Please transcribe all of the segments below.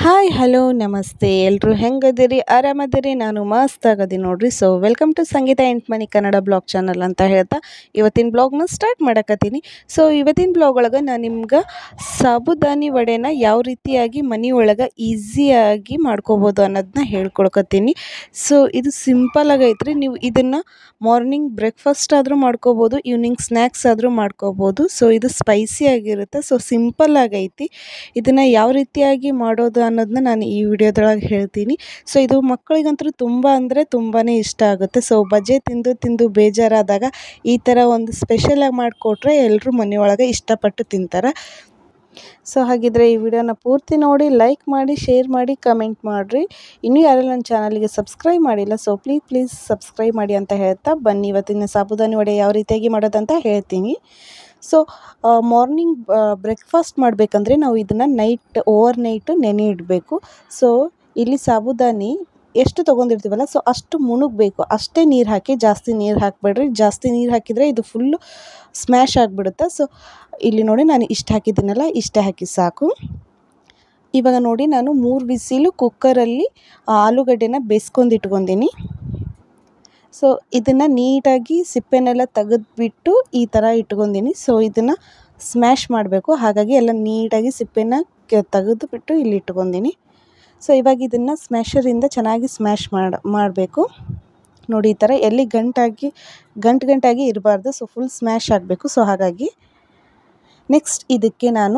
hi hello ನಮಸ್ತೆ ಎಲ್ಲರೂ ಹೆಂಗದಿರಿ ಆರಾಮದಿರಿ ನಾನು ಮಸ್ತ್ ಆಗದಿ ನೋಡ್ರಿ ಸೊ ವೆಲ್ಕಮ್ ಟು ಸಂಗೀತ ಎಂಟ್ಮನಿ ಕನ್ನಡ ಬ್ಲಾಗ್ ಚಾನಲ್ ಅಂತ ಹೇಳ್ತಾ ಇವತ್ತಿನ ಬ್ಲಾಗ್ನ ಸ್ಟಾರ್ಟ್ ಮಾಡಕತ್ತೀನಿ ಸೊ ಇವತ್ತಿನ ಬ್ಲಾಗ್ ಒಳಗೆ ನಾನು ನಿಮ್ಗೆ ಸಾಬುದಾನಿ ವಡೆನ ಯಾವ ರೀತಿಯಾಗಿ ಮನೆ ಒಳಗೆ ಈಸಿಯಾಗಿ ಮಾಡ್ಕೋಬೋದು ಅನ್ನೋದನ್ನ ಹೇಳ್ಕೊಡ್ಕತ್ತೀನಿ ಸೊ ಇದು ಸಿಂಪಲ್ ಆಗೈತ್ರಿ ನೀವು ಇದನ್ನು ಮಾರ್ನಿಂಗ್ ಬ್ರೇಕ್ಫಾಸ್ಟ್ ಆದರೂ ಮಾಡ್ಕೋಬೋದು ಈವ್ನಿಂಗ್ ಸ್ನ್ಯಾಕ್ಸ್ ಆದರೂ ಮಾಡ್ಕೋಬೋದು ಸೊ ಇದು ಸ್ಪೈಸಿ ಆಗಿರುತ್ತೆ ಸೊ ಸಿಂಪಲ್ ಆಗೈತಿ ಇದನ್ನು ಯಾವ ರೀತಿಯಾಗಿ ಮಾಡೋದು ಅನ್ನೋದನ್ನ ನಾನು ಈ ವಿಡಿಯೋದೊಳಗೆ ಹೇಳ್ತೀನಿ ಸೊ ಇದು ಮಕ್ಕಳಿಗಂತೂ ತುಂಬ ಅಂದರೆ ತುಂಬಾ ಇಷ್ಟ ಆಗುತ್ತೆ ಸೊ ಬಜೆ ತಿಂದು ತಿಂದು ಬೇಜಾರಾದಾಗ ಈ ಥರ ಒಂದು ಸ್ಪೆಷಲಾಗಿ ಮಾಡಿಕೊಟ್ರೆ ಎಲ್ಲರೂ ಮನೆಯೊಳಗೆ ಇಷ್ಟಪಟ್ಟು ತಿಂತಾರೆ ಸೊ ಹಾಗಿದ್ರೆ ಈ ವಿಡಿಯೋನ ಪೂರ್ತಿ ನೋಡಿ ಲೈಕ್ ಮಾಡಿ ಶೇರ್ ಮಾಡಿ ಕಮೆಂಟ್ ಮಾಡಿರಿ ಇನ್ನೂ ಯಾರೆಲ್ಲ ನನ್ನ ಚಾನಲ್ಗೆ ಸಬ್ಸ್ಕ್ರೈಬ್ ಮಾಡಿಲ್ಲ ಸೊ ಪ್ಲೀಸ್ ಪ್ಲೀಸ್ ಸಬ್ಸ್ಕ್ರೈಬ್ ಮಾಡಿ ಅಂತ ಹೇಳ್ತಾ ಬನ್ನಿ ಇವತ್ತಿನ ಸಾಬುದಾನಿ ವಡೆ ಯಾವ ರೀತಿಯಾಗಿ ಮಾಡೋದಂತ ಹೇಳ್ತೀನಿ ಸೊ ಮಾರ್ನಿಂಗ್ ಬ್ರೇಕ್ಫಾಸ್ಟ್ ಮಾಡಬೇಕಂದ್ರೆ ನಾವು ಇದನ್ನು ನೈಟ್ ಓವರ್ ನೈಟ್ ನೆನೆ ಇಡಬೇಕು ಸೊ ಇಲ್ಲಿ ಸಾಬುದಾನಿ ಎಷ್ಟು ತೊಗೊಂಡಿರ್ತೀವಲ್ಲ ಸೊ ಅಷ್ಟು ಮುಣುಗಬೇಕು ಅಷ್ಟೇ ನೀರು ಹಾಕಿ ಜಾಸ್ತಿ ನೀರು ಹಾಕಬೇಡ್ರಿ ಜಾಸ್ತಿ ನೀರು ಹಾಕಿದರೆ ಇದು ಫುಲ್ಲು ಸ್ಮ್ಯಾಶ್ ಆಗಿಬಿಡುತ್ತೆ ಸೊ ಇಲ್ಲಿ ನೋಡಿ ನಾನು ಇಷ್ಟು ಹಾಕಿದ್ದೀನಲ್ಲ ಇಷ್ಟೇ ಹಾಕಿ ಸಾಕು ಇವಾಗ ನೋಡಿ ನಾನು ಮೂರು ಬಿಸಿಲು ಕುಕ್ಕರಲ್ಲಿ ಆಲೂಗಡ್ಡೆನ ಬೇಯಿಸ್ಕೊಂಡು ಇಟ್ಕೊಂಡೀನಿ ಸೊ ಇದನ್ನು ನೀಟಾಗಿ ಸಿಪ್ಪೆನೆಲ್ಲ ತೆಗೆದ್ಬಿಟ್ಟು ಈ ಥರ ಇಟ್ಕೊಂಡೀನಿ ಸೊ ಇದನ್ನು ಸ್ಮ್ಯಾಶ್ ಮಾಡಬೇಕು ಹಾಗಾಗಿ ಎಲ್ಲ ನೀಟಾಗಿ ಸಿಪ್ಪೆನ ತೆಗೆದುಬಿಟ್ಟು ಇಲ್ಲಿ ಇಟ್ಕೊಂಡೀನಿ ಸೊ ಇವಾಗ ಇದನ್ನು ಸ್ಮ್ಯಾಶರಿಂದ ಚೆನ್ನಾಗಿ ಸ್ಮ್ಯಾಶ್ ಮಾಡಿ ಮಾಡಬೇಕು ನೋಡಿ ಈ ಥರ ಎಲ್ಲಿ ಗಂಟಾಗಿ ಗಂಟು ಗಂಟಾಗಿ ಇರಬಾರ್ದು ಸೊ ಫುಲ್ ಸ್ಮ್ಯಾಶ್ ಆಗಬೇಕು ಸೊ ಹಾಗಾಗಿ ನೆಕ್ಸ್ಟ್ ಇದಕ್ಕೆ ನಾನು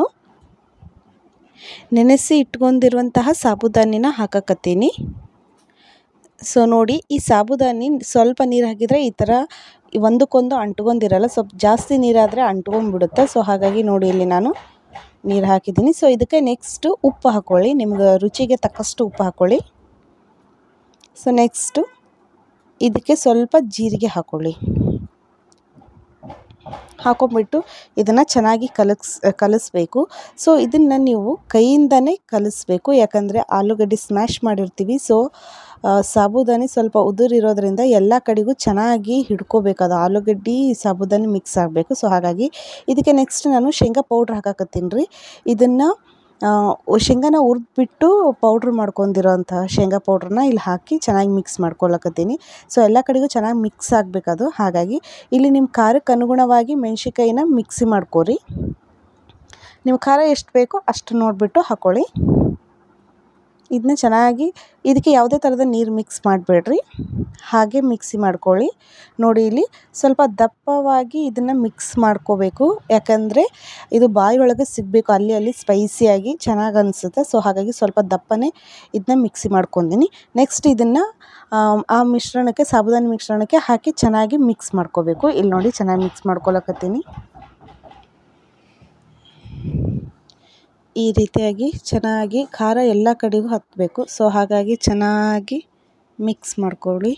ನೆನೆಸಿ ಇಟ್ಕೊಂಡಿರುವಂತಹ ಸಾಬುದಾನಿನ ಹಾಕಕತ್ತೀನಿ ಸೊ ನೋಡಿ ಈ ಸಾಬುದಾನಿ ಸ್ವಲ್ಪ ನೀರು ಹಾಕಿದರೆ ಈ ಥರ ಒಂದಕ್ಕೊಂದು ಅಂಟ್ಕೊಂಡಿರಲ್ಲ ಸ್ವಲ್ಪ ಜಾಸ್ತಿ ನೀರಾದರೆ ಅಂಟ್ಕೊಂಡ್ಬಿಡುತ್ತೆ ಸೊ ಹಾಗಾಗಿ ನೋಡಿ ಇಲ್ಲಿ ನಾನು ನೀರು ಹಾಕಿದ್ದೀನಿ ಸೊ ಇದಕ್ಕೆ ನೆಕ್ಸ್ಟು ಉಪ್ಪು ಹಾಕ್ಕೊಳ್ಳಿ ನಿಮ್ಗೆ ರುಚಿಗೆ ತಕ್ಕಷ್ಟು ಉಪ್ಪು ಹಾಕ್ಕೊಳ್ಳಿ ಸೊ ನೆಕ್ಸ್ಟು ಇದಕ್ಕೆ ಸ್ವಲ್ಪ ಜೀರಿಗೆ ಹಾಕ್ಕೊಳ್ಳಿ ಹಾಕೊಂಡ್ಬಿಟ್ಟು ಇದನ್ನು ಚೆನ್ನಾಗಿ ಕಲಕ್ಸ್ ಕಲಿಸ್ಬೇಕು ಸೊ ಇದನ್ನು ನೀವು ಕೈಯಿಂದನೇ ಕಲಿಸ್ಬೇಕು ಯಾಕಂದರೆ ಆಲೂಗಡ್ಡೆ ಸ್ಮ್ಯಾಶ್ ಮಾಡಿರ್ತೀವಿ ಸೊ ಸಾಬುದಾನಿ ಸ್ವಲ್ಪ ಉದುರಿರೋದ್ರಿಂದ ಎಲ್ಲ ಕಡೆಗೂ ಚೆನ್ನಾಗಿ ಹಿಡ್ಕೋಬೇಕು ಅದು ಆಲೂಗಡ್ಡೆ ಸಾಬುದಾನಿ ಮಿಕ್ಸ್ ಆಗಬೇಕು ಸೊ ಹಾಗಾಗಿ ಇದಕ್ಕೆ ನೆಕ್ಸ್ಟ್ ನಾನು ಶೇಂಗಾ ಪೌಡ್ರ್ ಹಾಕಾಕತ್ತೀನಿ ರೀ ಇದನ್ನು ಶೇಂಗಾನ ಹುರಿದ್ಬಿಟ್ಟು ಪೌಡ್ರ್ ಮಾಡ್ಕೊಂಡಿರೋಂತಹ ಶೇಂಗಾ ಪೌಡ್ರನ್ನ ಇಲ್ಲಿ ಹಾಕಿ ಚೆನ್ನಾಗಿ ಮಿಕ್ಸ್ ಮಾಡ್ಕೊಳಕತ್ತೀನಿ ಸೊ ಎಲ್ಲ ಕಡೆಗೂ ಚೆನ್ನಾಗಿ ಮಿಕ್ಸ್ ಆಗಬೇಕದು ಹಾಗಾಗಿ ಇಲ್ಲಿ ನಿಮ್ಮ ಖಾರಕ್ಕೆ ಅನುಗುಣವಾಗಿ ಮೆಣ್ಸಿಕಾಯಿನ ಮಿಕ್ಸಿ ಮಾಡ್ಕೊರಿ ನೀವು ಖಾರ ಎಷ್ಟು ಬೇಕೋ ಅಷ್ಟು ನೋಡಿಬಿಟ್ಟು ಹಾಕ್ಕೊಳ್ಳಿ ಇದನ್ನ ಚೆನ್ನಾಗಿ ಇದಕ್ಕೆ ಯಾವುದೇ ಥರದ ನೀರು ಮಿಕ್ಸ್ ಮಾಡಬೇಡ್ರಿ ಹಾಗೆ ಮಿಕ್ಸಿ ಮಾಡ್ಕೊಳ್ಳಿ ನೋಡಿ ಇಲ್ಲಿ ಸ್ವಲ್ಪ ದಪ್ಪವಾಗಿ ಇದನ್ನು ಮಿಕ್ಸ್ ಮಾಡ್ಕೋಬೇಕು ಯಾಕಂದರೆ ಇದು ಬಾಯಿ ಒಳಗೆ ಸಿಗಬೇಕು ಅಲ್ಲಿ ಅಲ್ಲಿ ಸ್ಪೈಸಿಯಾಗಿ ಚೆನ್ನಾಗಿ ಅನಿಸುತ್ತೆ ಸೊ ಹಾಗಾಗಿ ಸ್ವಲ್ಪ ದಪ್ಪನೇ ಇದನ್ನ ಮಿಕ್ಸಿ ಮಾಡ್ಕೊತೀನಿ ನೆಕ್ಸ್ಟ್ ಇದನ್ನು ಆ ಮಿಶ್ರಣಕ್ಕೆ ಸಾಬುದಾನಿ ಮಿಶ್ರಣಕ್ಕೆ ಹಾಕಿ ಚೆನ್ನಾಗಿ ಮಿಕ್ಸ್ ಮಾಡ್ಕೋಬೇಕು ಇಲ್ಲಿ ನೋಡಿ ಚೆನ್ನಾಗಿ ಮಿಕ್ಸ್ ಮಾಡ್ಕೊಳಕತ್ತೀನಿ ಈ ರೀತಿಯಾಗಿ ಚೆನ್ನಾಗಿ ಖಾರ ಎಲ್ಲ ಕಡೆಗೂ ಹತ್ತಬೇಕು ಸೊ ಹಾಗಾಗಿ ಚೆನ್ನಾಗಿ ಮಿಕ್ಸ್ ಮಾಡ್ಕೊಳ್ಳಿ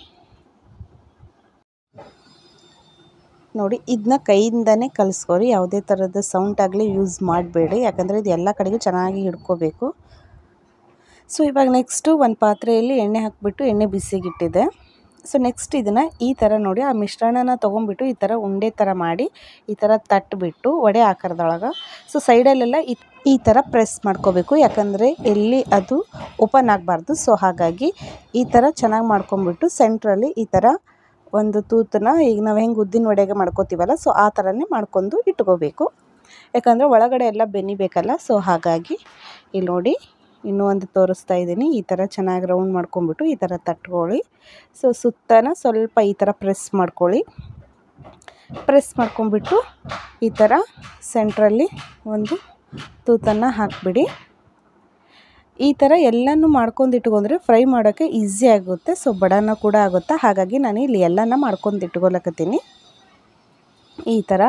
ನೋಡಿ ಇದನ್ನ ಕೈಯಿಂದನೇ ಕಲಿಸ್ಕೊರಿ ಯಾವುದೇ ಥರದ ಸೌಂಡ್ ಆಗಲಿ ಯೂಸ್ ಮಾಡಬೇಡಿ ಯಾಕಂದರೆ ಇದು ಎಲ್ಲ ಕಡೆಗೂ ಚೆನ್ನಾಗಿ ಹಿಡ್ಕೋಬೇಕು ಸೊ ಇವಾಗ ನೆಕ್ಸ್ಟು ಒಂದು ಪಾತ್ರೆಯಲ್ಲಿ ಎಣ್ಣೆ ಹಾಕಿಬಿಟ್ಟು ಎಣ್ಣೆ ಬಿಸಿಗಿಟ್ಟಿದೆ ಸೊ ನೆಕ್ಸ್ಟ್ ಇದನ್ನು ಈ ಥರ ನೋಡಿ ಆ ಮಿಶ್ರಣನ ತೊಗೊಂಡ್ಬಿಟ್ಟು ಈ ಥರ ಉಂಡೆ ಥರ ಮಾಡಿ ಈ ಥರ ತಟ್ಟಿಬಿಟ್ಟು ವಡೆ ಆಕಾರದೊಳಗೆ ಸೊ ಸೈಡಲ್ಲೆಲ್ಲ ಈ ಈ ಥರ ಪ್ರೆಸ್ ಮಾಡ್ಕೋಬೇಕು ಯಾಕಂದರೆ ಎಲ್ಲಿ ಅದು ಓಪನ್ ಆಗಬಾರ್ದು ಸೊ ಹಾಗಾಗಿ ಈ ಥರ ಚೆನ್ನಾಗಿ ಮಾಡ್ಕೊಂಬಿಟ್ಟು ಸೆಂಟ್ರಲ್ಲಿ ಈ ಥರ ಒಂದು ತೂತನ್ನ ಈಗ ನಾವು ಹೆಂಗೆ ಉದ್ದಿನ ವಡೆಗೆ ಮಾಡ್ಕೋತೀವಲ್ಲ ಸೊ ಆ ಥರನೇ ಮಾಡ್ಕೊಂಡು ಇಟ್ಕೋಬೇಕು ಯಾಕಂದರೆ ಒಳಗಡೆ ಎಲ್ಲ ಬೆನಿಬೇಕಲ್ಲ ಸೊ ಹಾಗಾಗಿ ಇಲ್ಲಿ ನೋಡಿ ಇನ್ನೂ ಒಂದು ತೋರಿಸ್ತಾ ಇದ್ದೀನಿ ಈ ಥರ ಚೆನ್ನಾಗಿ ರೌಂಡ್ ಮಾಡ್ಕೊಂಬಿಟ್ಟು ಈ ಥರ ತಟ್ಕೊಳ್ಳಿ ಸೊ ಸುತ್ತನ ಸ್ವಲ್ಪ ಈ ಥರ ಪ್ರೆಸ್ ಮಾಡ್ಕೊಳ್ಳಿ ಪ್ರೆಸ್ ಮಾಡ್ಕೊಂಬಿಟ್ಟು ಈ ಥರ ಸೆಂಟ್ರಲ್ಲಿ ಒಂದು ತೂತನ್ನು ಹಾಕಿಬಿಡಿ ಈ ಥರ ಎಲ್ಲನೂ ಮಾಡ್ಕೊಂಡು ಇಟ್ಕೊಂಡ್ರೆ ಫ್ರೈ ಮಾಡೋಕ್ಕೆ ಈಸಿ ಆಗುತ್ತೆ ಸೊ ಬಡನ ಕೂಡ ಆಗುತ್ತೆ ಹಾಗಾಗಿ ನಾನು ಇಲ್ಲಿ ಎಲ್ಲನ ಮಾಡ್ಕೊಂಡು ಇಟ್ಕೊಳಕತ್ತೀನಿ ಈ ಥರ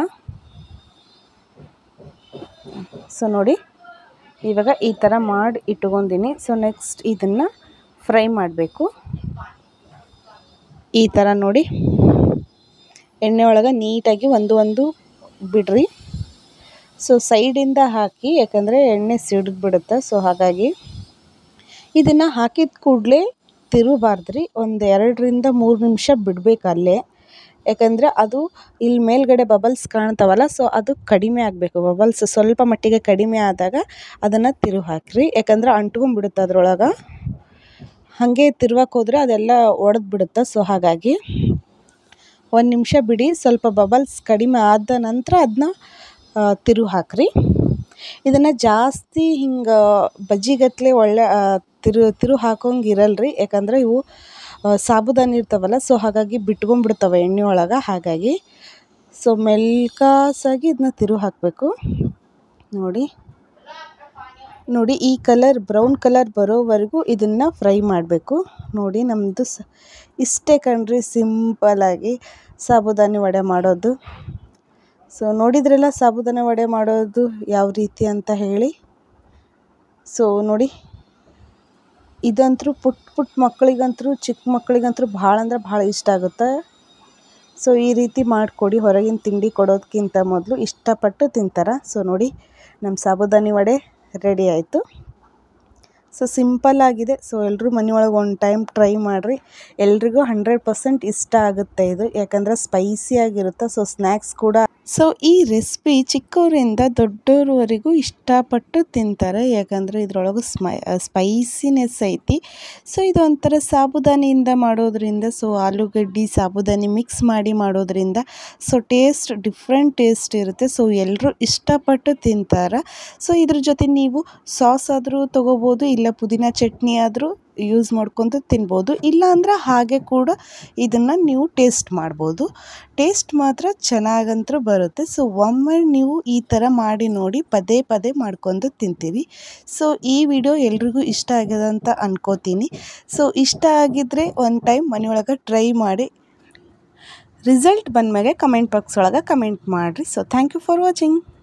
ಸೊ ನೋಡಿ ಇವಾಗ ಈ ಥರ ಮಾಡಿ ಇಟ್ಕೊಂಡೀನಿ ಸೊ ನೆಕ್ಸ್ಟ್ ಇದನ್ನು ಫ್ರೈ ಮಾಡಬೇಕು ಈ ಥರ ನೋಡಿ ಎಣ್ಣೆ ಒಳಗೆ ನೀಟಾಗಿ ಒಂದು ಒಂದು ಬಿಡ್ರಿ ಸೊ ಸೈಡಿಂದ ಹಾಕಿ ಯಾಕಂದರೆ ಎಣ್ಣೆ ಸಿಡಿದ್ಬಿಡುತ್ತೆ ಸೊ ಹಾಗಾಗಿ ಇದನ್ನು ಹಾಕಿದ ಕೂಡಲೇ ತಿರುಗಬಾರ್ದ್ರಿ ಒಂದು ಎರಡರಿಂದ ಮೂರು ನಿಮಿಷ ಬಿಡಬೇಕು ಅಲ್ಲೇ ಯಾಕಂದರೆ ಅದು ಇಲ್ಲಿ ಮೇಲ್ಗಡೆ ಬಬಲ್ಸ್ ಕಾಣ್ತಾವಲ್ಲ ಸೊ ಅದು ಕಡಿಮೆ ಆಗಬೇಕು ಬಬಲ್ಸ್ ಸ್ವಲ್ಪ ಮಟ್ಟಿಗೆ ಕಡಿಮೆ ಆದಾಗ ಅದನ್ನು ತಿರುವು ಹಾಕಿರಿ ಯಾಕಂದ್ರೆ ಅಂಟ್ಕೊಂಡ್ಬಿಡುತ್ತೆ ಅದ್ರೊಳಗೆ ಹಾಗೆ ತಿರ್ವಕ್ಕೆ ಹೋದರೆ ಅದೆಲ್ಲ ಒಡೆದು ಬಿಡುತ್ತೆ ಸೊ ಹಾಗಾಗಿ ಒಂದು ನಿಮಿಷ ಬಿಡಿ ಸ್ವಲ್ಪ ಬಬಲ್ಸ್ ಕಡಿಮೆ ಆದ ನಂತರ ಅದನ್ನ ತಿರುವು ಹಾಕಿರಿ ಇದನ್ನು ಜಾಸ್ತಿ ಹಿಂಗೆ ಬಜ್ಜಿಗತ್ತಲೆ ಒಳ್ಳೆ ತಿರು ತಿರು ಹಾಕೋಂಗೆ ಇರಲ್ರಿ ಯಾಕಂದರೆ ಇವು ಸಾಬುದಾನಿ ಇರ್ತಾವಲ್ಲ ಸೊ ಹಾಗಾಗಿ ಬಿಟ್ಕೊಂಡ್ಬಿಡ್ತವೆ ಎಣ್ಣೆ ಒಳಗೆ ಹಾಗಾಗಿ ಸೊ ಮೆಲ್ಕಾಸಾಗಿ ಇದನ್ನ ತಿರುವು ಹಾಕಬೇಕು ನೋಡಿ ನೋಡಿ ಈ ಕಲರ್ ಬ್ರೌನ್ ಕಲರ್ ಬರೋವರೆಗೂ ಇದನ್ನು ಫ್ರೈ ಮಾಡಬೇಕು ನೋಡಿ ನಮ್ಮದು ಸ ಇಷ್ಟೇ ಕಣ್ರಿ ಸಿಂಪಲಾಗಿ ಸಾಬುದಾನಿ ವಡೆ ಮಾಡೋದು ಸೊ ನೋಡಿದ್ರಲ್ಲ ಸಾಬುದಾನಿ ವಡೆ ಮಾಡೋದು ಯಾವ ರೀತಿ ಅಂತ ಹೇಳಿ ಸೊ ನೋಡಿ ಇದಂತೂ ಪುಟ್ಟ ಪುಟ್ಟ ಮಕ್ಕಳಿಗಂತೂ ಚಿಕ್ಕ ಮಕ್ಕಳಿಗಂತೂ ಭಾಳ ಅಂದ್ರೆ ಭಾಳ ಇಷ್ಟ ಆಗುತ್ತೆ ಸೊ ಈ ರೀತಿ ಮಾಡಿಕೊಡಿ ಹೊರಗಿನ ತಿಂಡಿ ಕೊಡೋದಕ್ಕಿಂತ ಮೊದಲು ಇಷ್ಟಪಟ್ಟು ತಿಂತಾರೆ ಸೊ ನೋಡಿ ನಮ್ಮ ಸಾಬುದಾನಿ ವಡೆ ರೆಡಿ ಆಯಿತು ಸೊ ಸಿಂಪಲ್ಲಾಗಿದೆ ಸೊ ಎಲ್ಲರೂ ಮನೆಯೊಳಗೆ ಒಂದು ಟೈಮ್ ಟ್ರೈ ಮಾಡಿರಿ ಎಲ್ರಿಗೂ ಹಂಡ್ರೆಡ್ ಪರ್ಸೆಂಟ್ ಇಷ್ಟ ಆಗುತ್ತೆ ಇದು ಯಾಕಂದರೆ ಸ್ಪೈಸಿಯಾಗಿರುತ್ತೆ ಸೊ ಸ್ನ್ಯಾಕ್ಸ್ ಕೂಡ ಸೊ ಈ ರೆಸಿಪಿ ಚಿಕ್ಕವರಿಂದ ದೊಡ್ಡೋರವರೆಗೂ ಇಷ್ಟಪಟ್ಟು ತಿಂತಾರೆ ಯಾಕಂದರೆ ಇದ್ರೊಳಗೆ ಸ್ಮೈ ಸ್ಪೈಸಿನೆಸ್ ಐತಿ ಸೊ ಇದು ಒಂಥರ ಸಾಬುದಾನಿಯಿಂದ ಮಾಡೋದ್ರಿಂದ ಸೊ ಆಲೂಗಡ್ಡೆ ಸಾಬುದಾನಿ ಮಿಕ್ಸ್ ಮಾಡಿ ಮಾಡೋದ್ರಿಂದ ಸೊ ಟೇಸ್ಟ್ ಡಿಫ್ರೆಂಟ್ ಟೇಸ್ಟ್ ಇರುತ್ತೆ ಸೊ ಎಲ್ಲರೂ ಇಷ್ಟಪಟ್ಟು ತಿಂತಾರೆ ಸೊ ಇದ್ರ ಜೊತೆ ನೀವು ಸಾಸ್ ಆದರೂ ತೊಗೋಬೋದು ಇಲ್ಲ ಪುದೀನ ಚಟ್ನಿ ಆದರೂ ಯೂಸ್ ಮಾಡ್ಕೊತ ತಿನ್ಬೋದು ಇಲ್ಲಾಂದ್ರೆ ಹಾಗೆ ಕೂಡ ಇದನ್ನು ನೀವು ಟೇಸ್ಟ್ ಮಾಡ್ಬೋದು ಟೇಸ್ಟ್ ಮಾತ್ರ ಚೆನ್ನಾಗಂತೂ ಬರುತ್ತೆ ಸೊ ಒಮ್ಮೆ ನೀವು ಈ ಥರ ಮಾಡಿ ನೋಡಿ ಪದೇ ಪದೇ ಮಾಡ್ಕೊಂಡು ತಿಂತೀವಿ ಸೊ ಈ ವಿಡಿಯೋ ಎಲ್ರಿಗೂ ಇಷ್ಟ ಆಗ್ಯದ ಅಂತ ಅನ್ಕೋತೀನಿ ಸೊ ಇಷ್ಟ ಆಗಿದ್ದರೆ ಒಂದು ಟೈಮ್ ಮನೆಯೊಳಗೆ ಟ್ರೈ ಮಾಡಿ ರಿಸಲ್ಟ್ ಬಂದಮೇಲೆ ಕಮೆಂಟ್ ಬಾಕ್ಸ್ ಒಳಗೆ ಕಮೆಂಟ್ ಮಾಡಿರಿ so thank you for watching